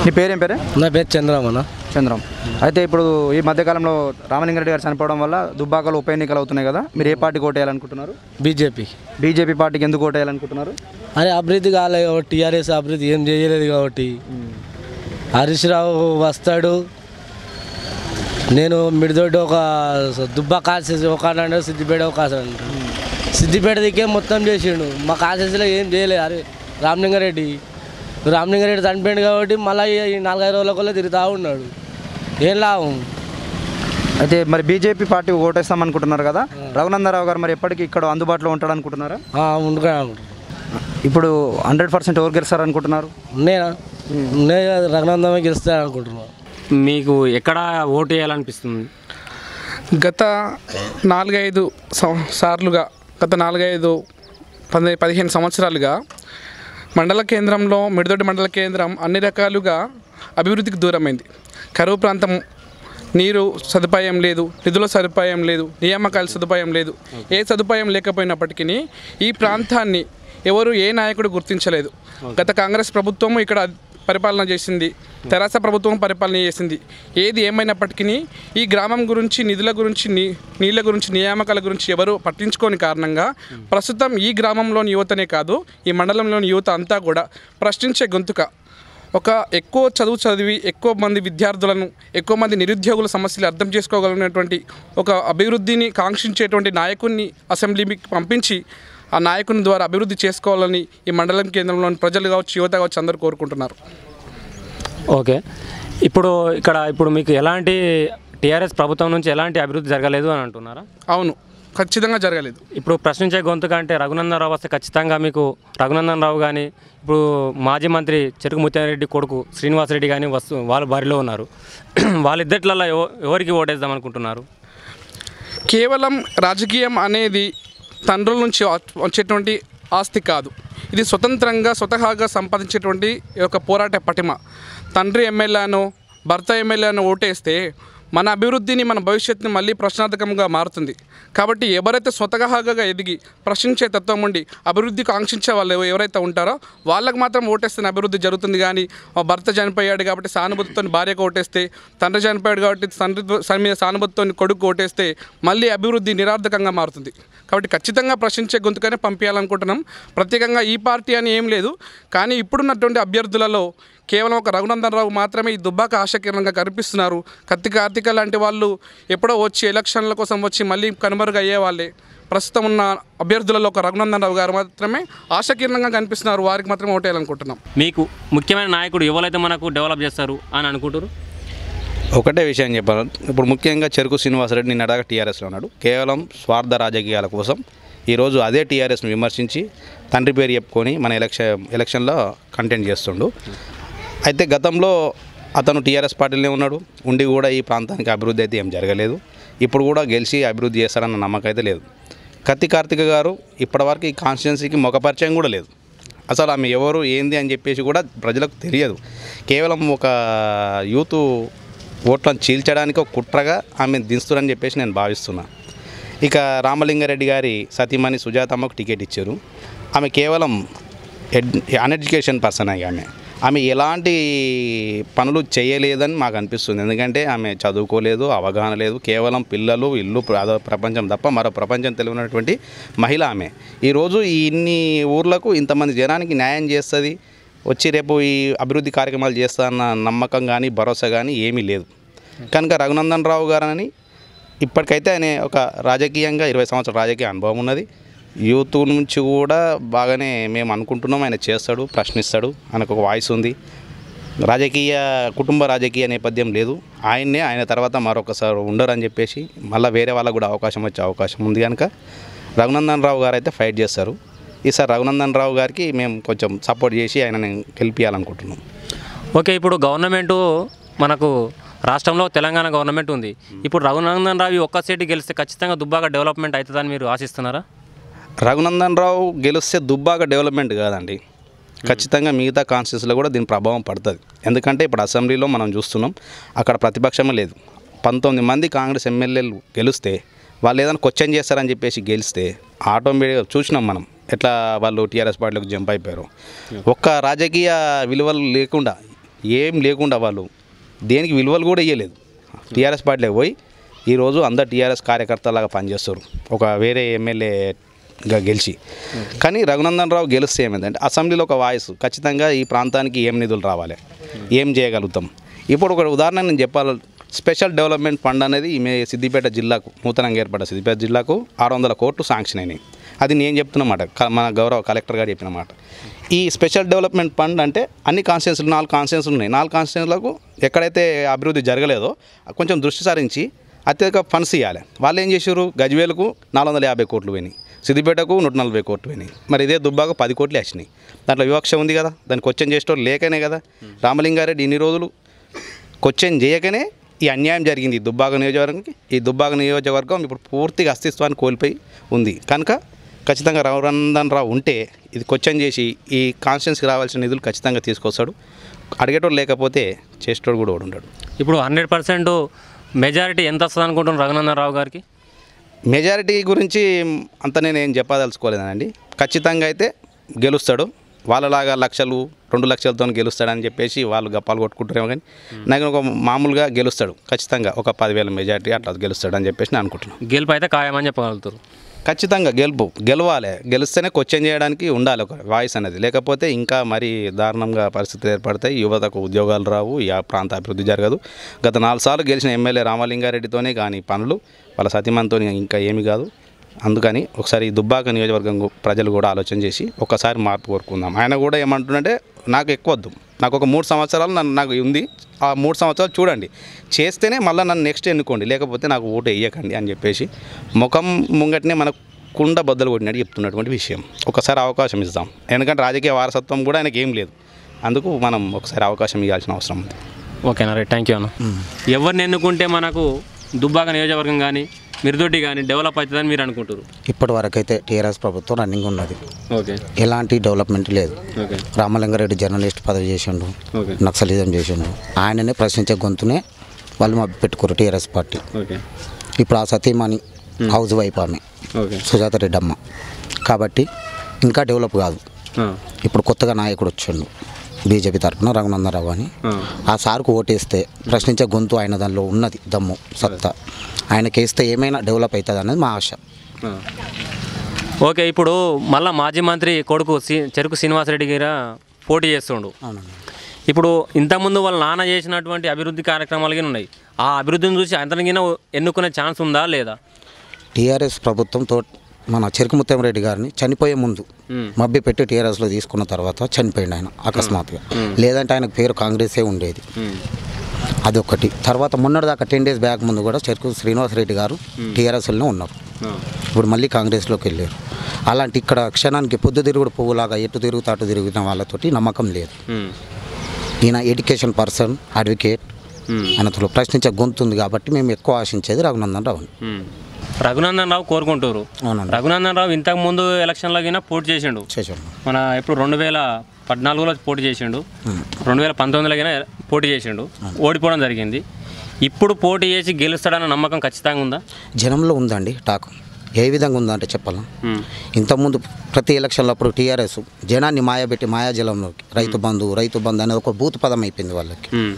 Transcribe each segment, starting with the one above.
నీ పేరేం పేరే నా పేరు చంద్రమణ చంద్రం అయితే ఇప్పుడు ఈ మధ్యకాలంలో రామలింగారెడ్డి గారు చనిపోవడం వల్ల దుబ్బాకలు ఉప ఎన్నికలు అవుతున్నాయి కదా మీరు ఏ పార్టీకి ఓటేయాలనుకుంటున్నారు బీజేపీ బీజేపీ పార్టీకి ఎందుకు ఓటేయాలనుకుంటున్నారు అరే అభివృద్ధి కాలేదు కాబట్టి టీఆర్ఎస్ అభివృద్ధి ఏం చేయలేదు కాబట్టి హరీష్ రావు వస్తాడు నేను మిడిదొడ్డి ఒక దుబ్బా కాసేసి ఒక అన్నాడు సిద్దిపేట ఒక అన్నాడు సిద్దిపేట దిక్కే మొత్తం చేసిండు మా కాసేసిలో ఏం చేయలేదు అరే రామలింగారెడ్డి రామలింగారెడ్డి చనిపోయింది కాబట్టి మళ్ళీ ఈ నాలుగైదు రోజుల తిరుగుతూ ఉన్నాడు ఏం లాభం అయితే మరి బీజేపీ పార్టీ ఓటేస్తాం అనుకుంటున్నారు కదా రఘునందరావు గారు మరి ఎప్పటికీ ఇక్కడ అందుబాటులో ఉంటాడు అనుకుంటున్నారా ఉండుగా ఇప్పుడు హండ్రెడ్ పర్సెంట్ ఎవరు గెలుస్తారు అనుకుంటున్నారు నేనా నేను రఘునందమే గెలుస్తాను అనుకుంటున్నాను మీకు ఎక్కడ ఓటు వేయాలనిపిస్తుంది గత నాలుగైదు సం- సార్లుగా గత నాలుగైదు పది పదిహేను సంవత్సరాలుగా మండల కేంద్రంలో మిడిదొడ్డి మండల కేంద్రం అన్ని రకాలుగా అభివృద్ధికి దూరమైంది కరువు ప్రాంతం నీరు సదుపాయం లేదు నిధుల సదుపాయం లేదు నియామకాల సదుపాయం లేదు ఏ సదుపాయం లేకపోయినప్పటికీ ఈ ప్రాంతాన్ని ఎవరు ఏ నాయకుడు గుర్తించలేదు గత కాంగ్రెస్ ప్రభుత్వం ఇక్కడ పరిపాలన చేసింది తెరాస ప్రభుత్వం పరిపాలన చేసింది ఏది ఏమైనప్పటికీ ఈ గ్రామం గురించి నిధుల గురించి నీ నీళ్ళ గురించి నియామకాల గురించి ఎవరు పట్టించుకోని కారణంగా ప్రస్తుతం ఈ గ్రామంలోని యువతనే కాదు ఈ మండలంలోని యువత అంతా కూడా ప్రశ్నించే గొంతుక ఒక ఎక్కువ చదువు చదివి ఎక్కువ మంది విద్యార్థులను ఎక్కువ మంది నిరుద్యోగుల సమస్యలు అర్థం చేసుకోగలిగినటువంటి ఒక అభివృద్ధిని కాంక్షించేటువంటి నాయకుడిని అసెంబ్లీకి పంపించి ఆ నాయకుని ద్వారా అభివృద్ధి చేసుకోవాలని ఈ మండలం కేంద్రంలోని ప్రజలు కావచ్చు యువత కావచ్చు అందరూ కోరుకుంటున్నారు ఓకే ఇప్పుడు ఇక్కడ ఇప్పుడు మీకు ఎలాంటి టీఆర్ఎస్ ప్రభుత్వం నుంచి ఎలాంటి అభివృద్ధి జరగలేదు అని అంటున్నారా అవును ఖచ్చితంగా జరగలేదు ఇప్పుడు ప్రశ్నించే గొంతుక అంటే రఘునందన్ రావు వస్తే ఖచ్చితంగా మీకు రఘునందన్ రావు కానీ ఇప్పుడు మాజీ మంత్రి చెరుకు ముత్యారెడ్డి కొడుకు శ్రీనివాసరెడ్డి కానీ వస్తు వాళ్ళు బరిలో ఉన్నారు వాళ్ళిద్దట్లలో ఎవ- ఎవరికి ఓటేద్దాం అనుకుంటున్నారు కేవలం రాజకీయం అనేది తండ్రుల నుంచి వచ్- వచ్చేటువంటి ఆస్తి కాదు ఇది స్వతంత్రంగా స్వతహాగా సంపాదించేటువంటి ఈ యొక్క పోరాట పటిమ తండ్రి ఎమ్మెల్యేను భర్త ఎమ్మెల్యేను ఓటేస్తే మన అభివృద్ధిని మన భవిష్యత్తుని మళ్ళీ ప్రశ్నార్థకంగా మారుతుంది కాబట్టి ఎవరైతే స్వతహాగా ఎదిగి ప్రశ్నించే తత్వం ఉండి అభివృద్ధి కాంక్షించే వాళ్ళు ఎవ- ఎవరైతే ఉంటారో వాళ్ళకి మాత్రం ఓటేస్తే అభివృద్ధి జరుగుతుంది కానీ మా భర్త చనిపోయాడు కాబట్టి సానుభూతితో భార్యకు ఓటేస్తే తండ్రి చనిపోయాడు కాబట్టి తండ్రి స- మీద సానుభూతితో కొడుకు ఓటేస్తే మళ్ళీ అభివృద్ధి నిరార్థకంగా మారుతుంది కాబట్టి ఖచ్చితంగా ప్రశ్నించే గొంతుకనే పంపించాలనుకుంటున్నాం ప్రత్యేకంగా ఈ పార్టీ అని ఏం లేదు కానీ ఇప్పుడున్నటువంటి అభ్యర్థులలో కేవలం ఒక రఘునందన్ రావు మాత్రమే ఈ దుబ్బాక ఆశకీర్ణంగా కనిపిస్తున్నారు కత్తి కార్తిక లాంటి వాళ్ళు ఎప్పుడో వచ్చి ఎలక్షన్ల కోసం వచ్చి మళ్ళీ కనుమరుగు అయ్యే వాళ్ళే ప్రస్తుతం ఉన్న అభ్యర్థులలో ఒక రఘునందన్ రావు గారు మాత్రమే ఆశకీర్ణంగా కనిపిస్తున్నారు వారికి మాత్రమే ఓటేయాలనుకుంటున్నాం మీకు ముఖ్యమైన నాయకుడు ఎవరైతే మనకు డెవలప్ చేస్తారు అని అనుకుంటారు ఒకటే విషయం చెప్పాను ఇప్పుడు ముఖ్యంగా చెరుకు శ్రీనివాసరెడ్డి నిన్నడాగా టీఆర్ఎస్లో ఉన్నాడు కేవలం స్వార్థ రాజకీయాల కోసం ఈరోజు అదే టీఆర్ఎస్ను విమర్శించి తండ్రి పేరు చెప్పుకొని మన ఎలక్షన్ ఎలక్షన్లో కంటెంట్ చేస్తుండు అయితే గతంలో అతను టీఆర్ఎస్ పార్టీలోనే ఉన్నాడు ఉండి కూడా ఈ ప్రాంతానికి అభివృద్ధి అయితే ఏం జరగలేదు ఇప్పుడు కూడా గెలిచి అభివృద్ధి చేస్తారన్న నమ్మకం అయితే లేదు కత్తి కార్తిక గారు ఇప్పటివరకు ఈ కాన్స్టిట్యున్సీకి ముఖపరిచయం కూడా లేదు అసలు ఆమె ఎవరు ఏంది అని చెప్పేసి కూడా ప్రజలకు తెలియదు కేవలం ఒక యూత్ ఓట్లను చీల్చడానికి ఒక కుట్రగా ఆమె దించుతారని చెప్పేసి నేను భావిస్తున్నా ఇక రామలింగారెడ్డి గారి సతీమణి సుజాతమ్మకు టికెట్ ఇచ్చారు ఆమె కేవలం ఎడ్ అన్ఎడ్యుకేషన్ పర్సన్ ఆమె ఆమె ఎలాంటి పనులు చేయలేదని మాకు అనిపిస్తుంది ఎందుకంటే ఆమె చదువుకోలేదు అవగాహన లేదు కేవలం పిల్లలు ఇల్లు అదో ప్రపంచం తప్ప మరో ప్రపంచం తెలియనటువంటి మహిళ ఆమె ఈరోజు ఈ ఇన్ని ఊర్లకు ఇంతమంది జనానికి న్యాయం చేస్తుంది వచ్చి రేపు ఈ అభివృద్ధి కార్యక్రమాలు చేస్తారన్న నమ్మకం కానీ భరోసా కానీ ఏమీ లేదు కనుక రఘునందన్ రావు గారని ఇప్పటికైతే ఆయన ఒక రాజకీయంగా ఇరవై సంవత్సరాల రాజకీయ అనుభవం ఉన్నది యూత్ నుంచి కూడా బాగానే మేము అనుకుంటున్నాం ఆయన చేస్తాడు ప్రశ్నిస్తాడు ఆయనకు ఒక వాయిస్ ఉంది రాజకీయ కుటుంబ రాజకీయ నేపథ్యం లేదు ఆయన్నే ఆయన తర్వాత మరొకసారి ఉండరని చెప్పేసి మళ్ళీ వేరే వాళ్ళకు కూడా అవకాశం వచ్చే అవకాశం ఉంది కనుక రఘునందన్ రావు గారు అయితే ఫైట్ చేస్తారు ఈసారి రఘునందన్ రావు గారికి మేము కొంచెం సపోర్ట్ చేసి ఆయనని గెలిపించాలనుకుంటున్నాం ఓకే ఇప్పుడు గవర్నమెంట్ మనకు రాష్ట్రంలో తెలంగాణ గవర్నమెంట్ ఉంది ఇప్పుడు రఘునందన్ రావు ఈ ఒక్క సీటు గెలిస్తే ఖచ్చితంగా దుబ్బాక డెవలప్మెంట్ అవుతుందని మీరు ఆశిస్తున్నారా రఘునందన్ రావు గెలిస్తే దుబ్బాక డెవలప్మెంట్ కాదండి ఖచ్చితంగా మిగతా కాన్స్టిట్యూన్సీలో కూడా దీని ప్రభావం పడుతుంది ఎందుకంటే ఇప్పుడు అసెంబ్లీలో మనం చూస్తున్నాం అక్కడ ప్రతిపక్షమే లేదు పంతొమ్మిది మంది కాంగ్రెస్ ఎమ్మెల్యేలు గెలిస్తే వాళ్ళు ఏదైనా క్వశ్చన్ చేస్తారని చెప్పేసి గెలిస్తే ఆటోమేటిక్గా చూసినాం మనం ఎట్లా వాళ్ళు టీఆర్ఎస్ పార్టీలోకి జంప్ అయిపోయారు ఒక్క రాజకీయ విలువలు లేకుండా ఏం లేకుండా వాళ్ళు దేనికి విలువలు కూడా ఇవ్వలేదు టీఆర్ఎస్ పార్టీలోకి పోయి ఈరోజు అందరు టీఆర్ఎస్ కార్యకర్తలాగా పనిచేస్తారు ఒక వేరే ఎమ్మెల్యేగా గెలిచి కానీ రఘునందన్ రావు గెలిస్తే ఏమైందంటే అసెంబ్లీలో ఒక వాయిస్ ఖచ్చితంగా ఈ ప్రాంతానికి ఏం నిధులు రావాలి ఏం చేయగలుగుతాం ఇప్పుడు ఒక ఉదాహరణ నేను చెప్పాలి స్పెషల్ డెవలప్మెంట్ ఫండ్ అనేది ఈమె సిద్దిపేట జిల్లాకు నూతనంగా ఏర్పడ్డ సిద్దిపేట జిల్లాకు ఆరు వందల కోట్లు శాంక్షన్ అయినాయి అది నేను చెప్తున్నమాట క- మన గౌరవ కలెక్టర్ గారు చెప్పినమాట ఈ స్పెషల్ డెవలప్మెంట్ ఫండ్ అంటే అన్ని కాన్స్టిట్యూన్సీలు నాలుగు కాన్స్టిట్యూన్సీలు ఉన్నాయి నాలుగు కాన్స్టిట్యూన్సీలకు ఎక్కడైతే అభివృద్ధి జరగలేదో కొంచెం దృష్టి సారించి అత్యధిక ఫండ్స్ ఇవ్వాలి వాళ్ళు ఏం చేశారు గజ్వేలకు నాలుగు వందల యాభై కోట్లు పోయినాయి సిద్దిపేటకు నూట నలభై కోట్లు పోయినాయి మరి ఇదే దుబ్బాకు పది కోట్లు వచ్చినాయి దాంట్లో వివక్ష ఉంది కదా దాన్ని క్వశ్చన్ చేసేటోళ్ళు లేకనే కదా రామలింగారెడ్డి ఇన్ని రోజులు క్వశ్చన్ చేయకనే ఈ అన్యాయం జరిగింది ఈ దుబ్బాక నియోజకవర్గంకి ఈ దుబ్బాక నియోజకవర్గం ఇప్పుడు పూర్తిగా అస్తిత్వాన్ని కోల్పోయి ఉంది కనుక ఖచ్చితంగా రఘునందన్ రావు ఉంటే ఇది క్వశ్చన్ చేసి ఈ కాన్స్టిట్యున్సీకి రావాల్సిన నిధులు ఖచ్చితంగా తీసుకొస్తాడు అడిగేటోడు లేకపోతే చేసేటోడు కూడా వాడు ఉండడు ఇప్పుడు హండ్రెడ్ పర్సెంట్ మెజారిటీ ఎంత వస్తుంది అనుకుంటున్నారు రఘునందన్ రావు గారికి మెజారిటీ గురించి అంత నేను ఏం చెప్పదలుచుకోలేదండి ఖచ్చితంగా అయితే గెలుస్తాడు వాళ్ళలాగా లక్షలు రెండు లక్షలతో గెలుస్తాడని చెప్పేసి వాళ్ళు గప్పాలు కొట్టుకుంటారేమో కానీ నాకు ఒక మామూలుగా గెలుస్తాడు ఖచ్చితంగా ఒక పదివేల మెజారిటీ అట్లా గెలుస్తాడని చెప్పేసి నేను అనుకుంటున్నాను గెలుపు అయితే ఖాయమని చెప్పగలుగుతారు ఖచ్చితంగా గెలుపు గెలవాలి గెలిస్తేనే క్వశ్చన్ చేయడానికి ఉండాలి ఒక వాయిస్ అనేది లేకపోతే ఇంకా మరీ దారుణంగా పరిస్థితులు ఏర్పడతాయి యువతకు ఉద్యోగాలు రావు ఈ ఆ ప్రాంత అభివృద్ధి జరగదు గత నాలుగు సార్లు గెలిచిన ఎమ్మెల్యే రామలింగారెడ్డితోనే కానీ పనులు వాళ్ళ సతీమణితో ఇంకా ఏమీ కాదు అందుకని ఒకసారి ఈ దుబ్బాక నియోజకవర్గం గు- ప్రజలు కూడా ఆలోచన చేసి ఒకసారి మార్పు కోరుకుందాం ఆయన కూడా ఏమంటుందంటే నాకు ఎక్కువ వద్దు నాకు ఒక మూడు సంవత్సరాలు నన్ను నాకు ఉంది ఆ మూడు సంవత్సరాలు చూడండి చేస్తేనే మళ్ళీ నన్ను నెక్స్ట్ ఎన్నుకోండి లేకపోతే నాకు ఓటు వేయకండి అని చెప్పేసి ముఖం ముంగటనే మనకు కుండ బద్దలు కొట్టినట్టు చెప్తున్నటువంటి విషయం ఒకసారి అవకాశం ఇద్దాం ఎందుకంటే రాజకీయ వారసత్వం కూడా ఆయనకి ఏం లేదు అందుకు మనం ఒకసారి అవకాశం ఇవ్వాల్సిన అవసరం ఉంది ఓకేనా రైట్ థ్యాంక్ యూ అన్న ఎవరిని ఎన్నుకుంటే మనకు దుబ్బాక నియోజకవర్గం కానీ మిరుదొడ్డి కానీ డెవలప్ అవుతుందని మీరు అనుకుంటారు ఇప్పటి వరకు అయితే టీఆర్ఎస్ ప్రభుత్వం రన్నింగ్ ఉన్నది ఓకే ఎలాంటి డెవలప్మెంట్ లేదు ఓకే రామలింగారెడ్డి జర్నలిస్ట్ పదవి చేసిండు ఓకే నక్సలిజం చేసిండు ఆయననే ప్రశ్నించే గొంతునే వాళ్ళు మా పెట్టుకోరు టీఆర్ఎస్ పార్టీ ఓకే ఇప్పుడు ఆ సతీమణి హౌస్ వైఫ్ ఆమె ఓకే సుజాత రెడ్డి అమ్మ కాబట్టి ఇంకా డెవలప్ కాదు ఆ, ఇప్పుడు కొత్తగా నాయకుడు వచ్చిండు బీజేపీ తరఫున రఘునందరావు అని ఆ. ఆ సార్కు ఓటేస్తే ప్రశ్నించే గొంతు ఆయన దానిలో ఉన్నది దమ్ము సత్తా ఆయనకి వేస్తే ఏమైనా డెవలప్ అవుతుంది అనేది మా ఆశ ఆ. ఓకే ఇప్పుడు మళ్ళా మాజీ మంత్రి కొడుకు సి చెరుకు శ్రీనివాసరెడ్డి గారు పోటీ చేస్తుండు అవునండి ఇప్పుడు ఇంతకుముందు వాళ్ళ నాన్న చేసినటువంటి అభివృద్ధి కార్యక్రమాలు కానీ ఉన్నాయి ఆ అభివృద్ధిని చూసి అంతనగిన ఎన్నుకునే ఛాన్స్ ఉందా లేదా టీఆర్ఎస్ ప్రభుత్వంతో మన చెరుకు ముత్తంరెడ్డి గారిని చనిపోయే ముందు మబ్బి పెట్టి టీఆర్ఎస్లో తీసుకున్న తర్వాత చనిపోయింది ఆయన అకస్మాత్తుగా లేదంటే ఆయనకు పేరు కాంగ్రెసే ఉండేది అదొకటి తర్వాత మొన్నటిదాకా టెన్ డేస్ బ్యాక్ ముందు కూడా చెరుకు శ్రీనివాసరెడ్డి గారు టీఆర్ఎస్లోనే ఉన్నారు ఇప్పుడు మళ్ళీ కాంగ్రెస్లోకి వెళ్ళారు అలాంటి ఇక్కడ క్షణానికి పొద్దు తిరుగుడు పువ్వులాగా ఎటు తిరుగుతా అటు తిరుగుతున్న వాళ్ళతోటి నమ్మకం లేదు ఉమ్. ఈయన ఎడ్యుకేషన్ పర్సన్ అడ్వకేట్ ఆయనతో ప్రశ్నించే గొంతు ఉంది కాబట్టి మేము ఎక్కువ ఆశించేది రఘునందన్ రావుని ఉమ్. రఘునందన్ రావు కోరుకుంటారు అవునండి రఘునందన్ రావు ఇంతకు ముందు ఎలక్షన్లో కింద పోటీ చేసిండు చేశాను మన ఎప్పుడు రెండు వేల పద్నాలుగులో పోటీ చేసిండు రెండు వేల పంతొమ్మిదిలో కింద పోటీ చేసిండు ఓడిపోవడం జరిగింది ఇప్పుడు పోటీ చేసి గెలుస్తాడన్న నమ్మకం ఖచ్చితంగా ఉందా జనంలో ఉందండి టాక్ ఏ విధంగా ఉందంటే చెప్పాలా ఉమ్. ఇంతకుముందు ప్రతి ఎలక్షన్లో అప్పుడు టీఆర్ఎస్ జనాన్ని మాయబెట్టి మాయాజలంలోకి రైతు బంధు రైతు బంధు అనేది ఒక బూత్ పదం అయిపోయింది వాళ్ళకి ఉమ్.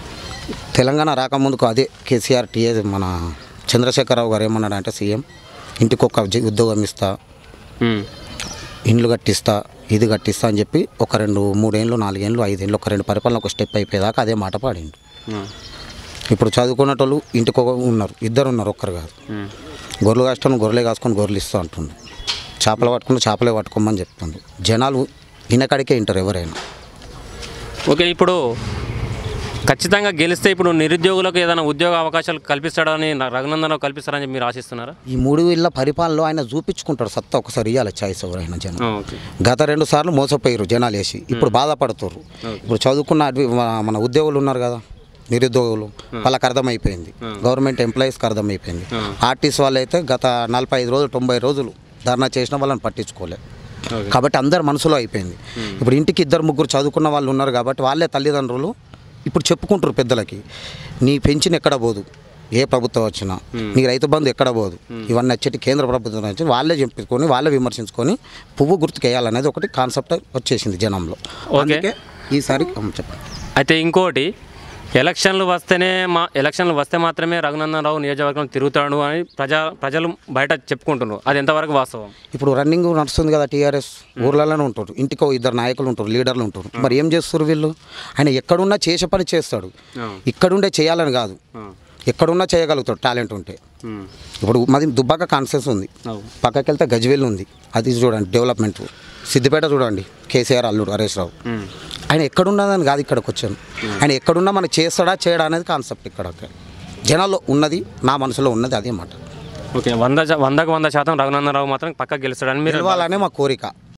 తెలంగాణ రాకముందుకు అదే కేసీఆర్ టీఎస్ మన చంద్రశేఖరరావు గారు ఏమన్నాడంటే సీఎం ఇంటికి ఒక జ- ఉద్యోగం ఇస్తా ఉమ్. ఇండ్లు కట్టిస్తా ఇది కట్టిస్తా అని చెప్పి ఒక రెండు మూడేళ్ళు నాలుగేళ్ళు ఐదేళ్ళు ఒక రెండు పరిపాలన ఒక స్టెప్ అయిపోయేదాకా అదే మాట పాడిండు ఉమ్. ఇప్పుడు చదువుకున్నటోళ్ళు ఇంటికి ఒక ఉన్నారు ఇద్దరు ఉన్నారు ఒక్కరు కాదు ఉమ్. గొర్రెలు కాస్తాను గొర్రెలే కాసుకొని గొర్రెలు ఇస్తా అంటుండు చేపలు పట్టుకుని చేపలే పట్టుకోమని చెప్తుంది జనాలు వినకాడికే వింటారు ఎవరైనా ఓకే ఇప్పుడు ఖచ్చితంగా గెలిస్తే ఇప్పుడు నిరుద్యోగులకు ఏదైనా ఉద్యోగ అవకాశాలు కల్పిస్తాడని నా- రఘునందన్ రావు కల్పిస్తారని చెప్పి మీరు ఆశిస్తున్నారా ఈ మూడు ఇళ్ళ పరిపాలనలో ఆయన చూపించుకుంటాడు సత్తా ఒకసారి ఇవ్వాలి ఛాయిస్ ఎవరైనా జనం ఓకే గత రెండు సార్లు మోసపోయారు జనాలు వేసి ఇప్పుడు బాధపడుతున్నారు ఇప్పుడు చదువుకున్న అడ్వి- మన- మన ఉద్యోగులు ఉన్నారు కదా నిరుద్యోగులు వాళ్ళకి అర్థమైపోయింది గవర్నమెంట్ ఎంప్లాయీస్కి అర్థమైపోయింది ఆర్టీసీ వాళ్ళు అయితే గత నలభై ఐదు రోజులు తొంభై రోజులు ధర్నా చేసిన వాళ్ళని పట్టించుకోలేదు కాబట్టి అందరి మనసులో అయిపోయింది ఇప్పుడు ఇంటికి ఇద్దరు ముగ్గురు చదువుకున్న వాళ్ళు ఉన్నారు కాబట్టి వాళ్ళే తల్లిదండ్రులు ఇప్పుడు చెప్పుకుంటారు పెద్దలకి నీ పెన్షన్ ఎక్కడ పోదు ఏ ప్రభుత్వం వచ్చినా నీ రైతు బంధు ఎక్కడ పోదు ఇవన్నీ వచ్చేటి కేంద్ర ప్రభుత్వం నుంచి వాళ్ళే చెప్పుకొని వాళ్ళే విమర్శించుకొని పువ్వు గుర్తుకేయాలనేది ఒకటి కాన్సెప్ట్ వచ్చేసింది జనంలో ఓకే. అందుకే ఈసారి ఉమ్, చెప్పండి అయితే ఇంకోటి ఎలక్షన్లు వస్తేనే మా ఎలక్షన్లు వస్తే మాత్రమే రఘునందన్ రావు నియోజకవర్గం తిరుగుతాడు అని ప్రజా ప్రజలు బయట చెప్పుకుంటున్నారు అది ఎంతవరకు వాస్తవం ఇప్పుడు రన్నింగ్ నడుస్తుంది కదా టీఆర్ఎస్ ఊర్లలోనే ఉంటారు ఇంటికో ఇద్దరు నాయకులు ఉంటారు లీడర్లు ఉంటారు మరి ఏం చేస్తారు వీళ్ళు ఆయన ఎక్కడున్నా చేసే పని చేస్తాడు ఇక్కడుండే చేయాలని కాదు ఎక్కడున్నా చేయగలుగుతాడు టాలెంట్ ఉంటే ఇప్పుడు మాది దుబ్బాక కాన్సెన్స్ ఉంది పక్కకి వెళ్తే గజ్వేల్ ఉంది అది చూడండి డెవలప్మెంట్ సిద్దిపేట చూడండి కేసీఆర్ అల్లుడు హరీష్ రావు ఆయన ఎక్కడున్నదని కాదు ఇక్కడికి వచ్చాను ఆయన ఎక్కడున్నా మనకి చేస్తాడా చేయడా అనేది కాన్సెప్ట్ ఇక్కడ జనాల్లో ఉన్నది నా మనసులో ఉన్నది అదే మాట ఓకే వంద శా- వందకు వంద శాతం రఘునందన్ రావు మాత్రం పక్క గెలుస్తాడని మీరు గెలవాలనే మా కోరిక